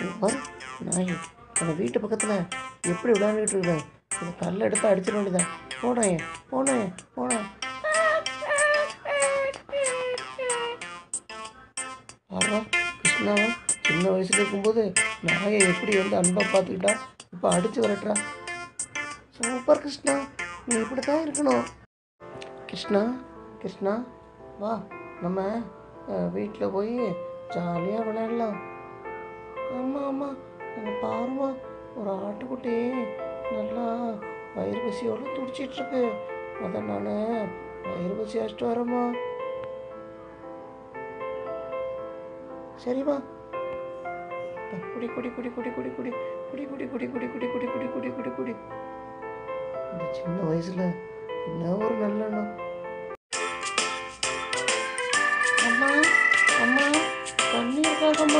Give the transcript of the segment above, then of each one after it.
பாரு நாய் நம்ம வீட்டு பக்கத்தில் எப்படி விளையாண்டுட்டு இருக்கேன் இந்த கல்லை எடுத்து அடிச்சிட வேண்டியதான் போனேன் போனேன் போனேன் ஆறா கிருஷ்ணா சின்ன வயசுல இருக்கும்போது நாயை எப்படி வந்து அன்பாக பார்த்துக்கிட்டா இப்போ அடித்து விரட்டுறா சூப்பர் கிருஷ்ணா நீ இப்படி தான் இருக்கணும் கிருஷ்ணா கிருஷ்ணா வா நம்ம வீட்டில் போய் ஜாலியாக விளையாடலாம் ஆமாம் ஆமாம் அங்கே பாருமா ஒரு ஆட்டுக்குட்டி நல்லா வயிறு பசியோடு துடிச்சிட்டு இருக்கு அதை நான் வயிறு பசி அடிச்சிட்டு வரேம்மா சரிம்மா குடி குடி குடி குடி குடி குடி குடி குடி குடி குடி குடி குடி குடி குடி குடி குடி இந்த சின்ன வயசுல என்ன ஒரு நல்லெண்ணம் அம்மா அம்மா தண்ணி இருக்காதம்மா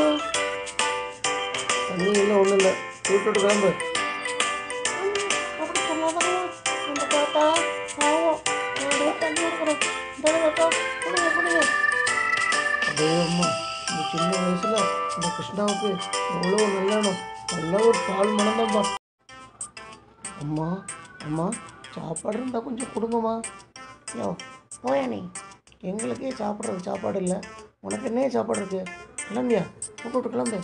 தண்ணி இல்லை ஒன்றும் இல்லை வீட்டோட கிளம்பு அப்படி சொல்லாதம்மா அந்த தாத்தா பாவம் நான் தண்ணி எடுக்கிறேன் இந்த தாத்தா குடிங்க குடிங்க அதே அம்மா இந்த சின்ன வயசுல இந்த கிருஷ்ணாவுக்கு எவ்வளோ நல்லெண்ணம் நல்ல ஒரு பால் மணந்தாம்ப்பா அம்மா அம்மா சாப்பாடு இருந்தால் கொஞ்சம் கொடுங்கம்மா யோ போயா நீ எங்களுக்கே சாப்பிட்றதுக்கு சாப்பாடு இல்லை உனக்கு என்ன சாப்பாடு இருக்கு கிளம்பியா விட்டு விட்டு கிளம்பு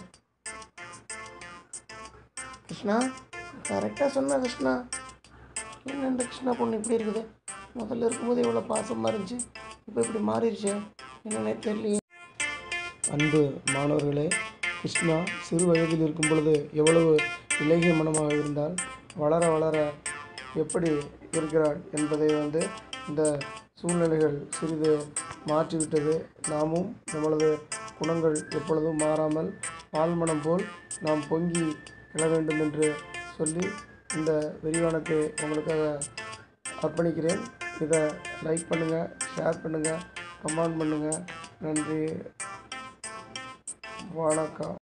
கிருஷ்ணா கரெக்டாக சொன்ன கிருஷ்ணா என்ன இந்த கிருஷ்ணா பொண்ணு இப்படி இருக்குது முதல்ல இருக்கும்போது எவ்வளோ பாசமாக இருந்துச்சு இப்போ இப்படி மாறிடுச்சு என்னன்னே தெரியலையே அன்பு மாணவர்களே கிருஷ்ணா சிறு வயதில் இருக்கும் பொழுது எவ்வளவு இலகிய மனமாக இருந்தால் வளர வளர எப்படி இருக்கிறாள் என்பதை வந்து இந்த சூழ்நிலைகள் சிறிது மாற்றிவிட்டது நாமும் நம்மளது குணங்கள் எப்பொழுதும் மாறாமல் பால்மனம் போல் நாம் பொங்கி எழ வேண்டும் என்று சொல்லி இந்த விரிவானத்தை உங்களுக்காக அர்ப்பணிக்கிறேன் இதை லைக் பண்ணுங்கள் ஷேர் பண்ணுங்கள் கமெண்ட் பண்ணுங்கள் நன்றி வணக்கம்